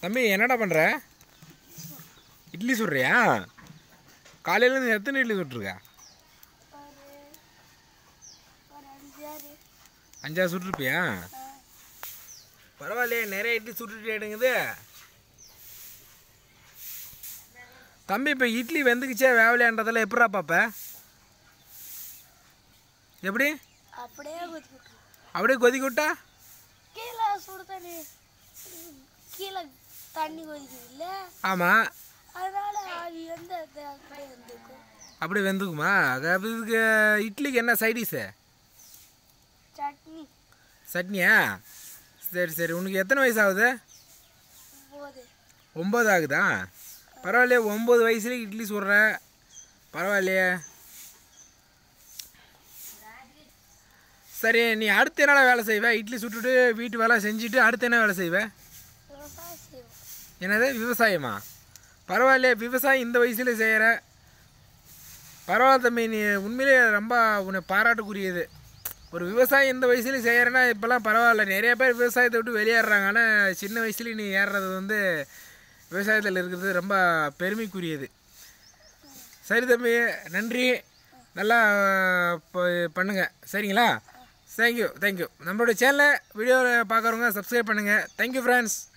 தம்பி என்னடா பண்ணுற இட்லி சுடுறியா காலையிலேருந்து எத்தனை இட்லி சுட்டுருக்க ஒரு ஒரு அஞ்சாறு அஞ்சாறு சுட்டுருப்பியா பரவாயில்லையே நிறைய இட்லி சுட்டுட்டு எடுங்குது தம்பி இப்போ இட்லி வெந்துக்குச்சே வேவலையான்றதெல்லாம் எப்படா பாப்ப எப்படி அப்படியே கொதிக்கிட்டு அப்படியே கொதிக்க விட்டா கீழே சுடு தண்ணி ம், கீழே தண்ணி கொதிக்குது இல்ல ஆமாம் அதனால ஆவி வந்து அது அப்படியே வந்துக்கும் அப்படியே வெந்துக்குமா அது அப்ப இதுக்கு இட்லிக்கு என்ன சைடிஷு சட்னி சட்னியா சரி சரி உனக்கு எத்தனை வயசு ஆகுது போது ஒம்பது ஆகுதா பரவாயில்லையே ஒம்பது வயசுல இட்லி சுடுற பரவாயில்லையே சரி நீ அடுத்து என்னடா வேலை செய்வ இட்லி சுட்டுட்டு வீட்டு வேலை செஞ்சுட்டு அடுத்து என்ன வேலை செய்வ விவசாயம் செய்வோம் என்னது விவசாயமா பரவாயில்லையே விவசாயம் இந்த வயசுல செய்கிற பரவாயில்ல தம்பி நீ உண்மையிலே ரொம்ப உன்னை பாராட்டுக்குரியது ஒரு விவசாயம் இந்த வயசுல செய்கிறேன்னா இப்போல்லாம் பரவாயில்ல நிறைய பேர் விவசாயத்தை விட்டு வெளியேறாங்க ஆனால் சின்ன வயசுல நீ ஏறுறது வந்து விவசாயத்தில் இருக்கிறது ரொம்ப பெருமைக்குரியது சரி தம்பி நன்றி நல்லா ப- பண்ணுங்க சரிங்களா தேங்க்யூ தேங்க்யூ நம்மளோட சேனலை வீடியோவில் பார்க்குறவங்க சப்ஸ்கிரைப் பண்ணுங்கள் தேங்க்யூ ஃப்ரெண்ட்ஸ்